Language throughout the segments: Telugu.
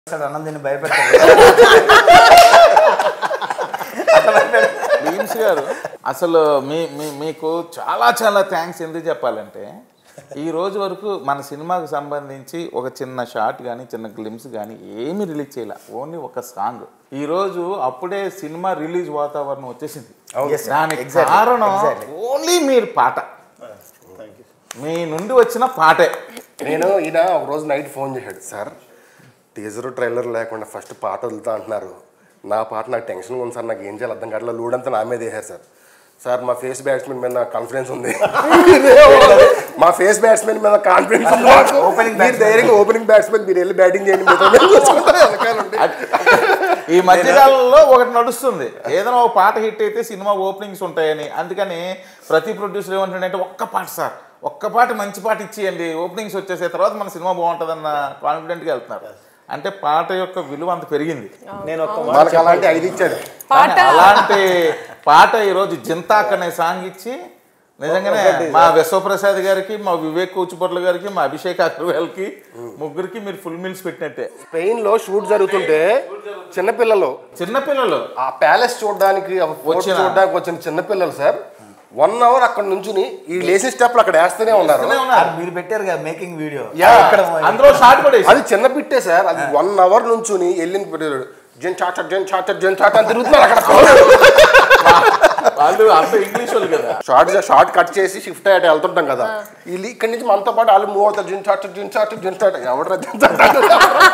అసలు అన్నం దీన్ని భయపెట్టాలి అట్లా భయపెట్టాలి. భీమ్స్ గారు అసలు మీ మీ- మీకు చాలా చాలా థ్యాంక్స్ ఎందుకు చెప్పాలంటే ఈ రోజు వరకు మన సినిమాకు సంబంధించి ఒక చిన్న షార్ట్ కానీ చిన్న గ్లిమ్స్ కానీ ఏమీ రిలీజ్ చేయాల ఓన్లీ ఒక సాంగ్ ఈ రోజు అప్పుడే సినిమా రిలీజ్ వాతావరణం వచ్చేసింది Yes, sir. దానికి Exactly, కారణం exactly. ఓన్లీ మీరు పాట మీ నుండి వచ్చిన పాటే నేను ఈయన ఒక రోజు నైట్ ఫోన్ చేశాడు సార్ టీజర్ ట్రైలర్ లేకుండా ఫస్ట్ పాట వదులుతా అంటున్నారు నా పాట నాకు టెన్షన్ ఉంది సార్ నాకు ఏం చేయాలి అర్థం కావట్లేదు లూడంతా నా మీద వేసారు సార్ సార్ మా ఫేస్ బ్యాట్స్మెన్ మీద నాకు కాన్ఫిడెన్స్ ఉంది మా ఫేస్ బ్యాట్స్మెన్ మీద కాన్ఫిడెన్స్ ఉంది మాకు. Opening మీరు ధైర్యంగా ఓపెనింగ్ బ్యాట్స్మెన్ మీరు వెళ్ళి బ్యాటింగ్ చేయండి మిగతా మేము చూసుకుంటాం వెనకాల ఉండి. ఈ మధ్యకాలంలో ఒకటి నడుస్తుంది ఏదైనా ఒక పాట హిట్ అయితే సినిమా ఓపెనింగ్స్ ఉంటాయని అందుకని ప్రతి ప్రొడ్యూసర్ ఏమంటాడంటే ఒక్క పాట సార్ ఒక్క పాట మంచి పాట ఇచ్చేయండి ఓపెనింగ్స్ వచ్చేసే తర్వాత మన సినిమా బాగుంటుందన్న కాన్ఫిడెంట్గా వెళ్తున్నారు అంటే పాట యొక్క విలువ అంత పెరిగింది నేను ఒక్క మాట మనకు అలాంటి ఐదు ఇచ్చాడు కానీ అలాంటి పాట ఈరోజు జింతాక్ అనే సాంగ్ ఇచ్చి నిజంగానే మా విశ్వప్రసాద్ గారికి మా వివేక్ కూచిపట్ల గారికి మా అభిషేక్ అగర్వాల్కి ముగ్గురికి మీరు ఫుల్ మీల్స్ పెట్టినట్టే స్పెయిన్ లో షూట్ జరుగుతుంటే చిన్నపిల్లలు చిన్నపిల్లలు ఆ ప్యాలెస్ చూడడానికి ఆ ఫోర్ట్ వచ్చిన- చూడడానికి వచ్చిన చిన్నపిల్లలు సార్ వన్ అవర్ అక్కడ నుంచుని ఈ లేసిన స్టెప్లు అక్కడ వేస్తూనే ఉన్నారు వేస్తూనే ఉన్నారు. ఆ, మీరు పెట్టారు కదా మేకింగ్ వీడియో యా. ఇక్కడ అందులో షార్ట్ కూడా వేశారు. అది చిన్న పిట్టే సార్ అది వన్ అవర్ నుంచుని వెళ్ళిన పెట్టాడు జన్ చాటర్ జన్ చాటర్ జన్ చాటర్ అని తిరుగుతున్నారు అక్కడ వాళ్ళు అంత ఇంగ్లీష్ వాళ్ళు కదా షార్ట్ షార్ట్ కట్ చేసి షిఫ్ట్ అయ్యి అటు వెళ్తుంటాం కదా వీళ్ళు ఇక్కడి నుంచి మనతో పాటు వాళ్ళు మూవ్ అవుతారు జన్ చాటర్ జన్ చాటర్ జన్ చాటర్ ఎవడరా జన్ చాటర్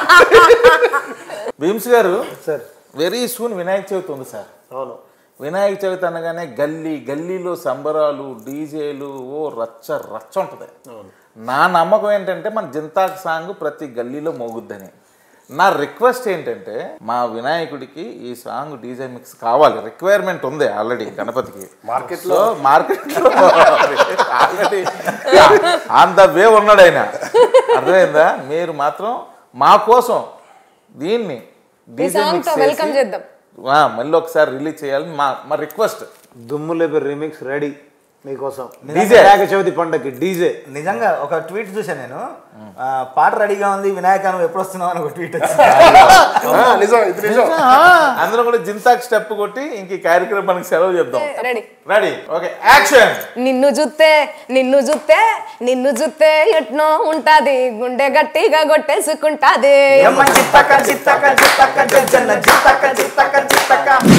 Bheems garu sir very soon Vinayaka Chavithi ఉంది సార్ అవును వినాయక చవితి అనగానే గల్లీ గల్లీలో సంబరాలు డీజేలు ఓ రచ్చ రచ్చ ఉంటుంది నా నమ్మకం ఏంటంటే మన జింతాక్ సాంగ్ ప్రతి గల్లీలో మోగుద్దని నా రిక్వెస్ట్ ఏంటంటే మా వినాయకుడికి ఈ సాంగ్ డీజే మిక్స్ కావాలి రిక్వైర్మెంట్ ఉంది ఆల్రెడీ గణపతికి మార్కెట్లో సో మార్కెట్లో ఆల్రెడీ ఆన్ ద వే ఉన్నాడు ఆయన అర్థమైందా మీరు మాత్రం మా కోసం దీన్ని ఈ డీజే సాంగ్ మిక్స్ తో వెల్కమ్ చేసి చేద్దాం ఆ, మళ్ళీ ఒకసారి రిలీజ్ చేయాలని మా మా రిక్వెస్ట్ దుమ్ము లేపే రీమిక్స్ రెడీ మీకోసం DJ. వినాయక చవితి పండగకి డీజే నిజంగా ఒక ట్వీట్ చూసాను నేను ఆ, పాట రెడీగా ఉంది వినాయక నువ్వు ఎప్పుడు వస్తున్నావు అని ఒక ట్వీట్ వచ్చింది ఆ, నిజం ఇది నిజం అందులో కూడా జింతాక్ స్టెప్ కొట్టి ఇంక ఈ కార్యక్రమానికి సెలవు చెప్దాం రెడీ రెడీ ఓకే యాక్షన్ నిన్ను జుత్తే నిన్ను జుత్తే నిన్ను జుత్తే ఎట్నో ఉంటది గుండె గట్టిగా కొట్టేసుకుంటాది ఎమ్మ చిత్తక చిత్తక చిత్తక జజ్జన్న చిత్తక చిత్తక చిత్తక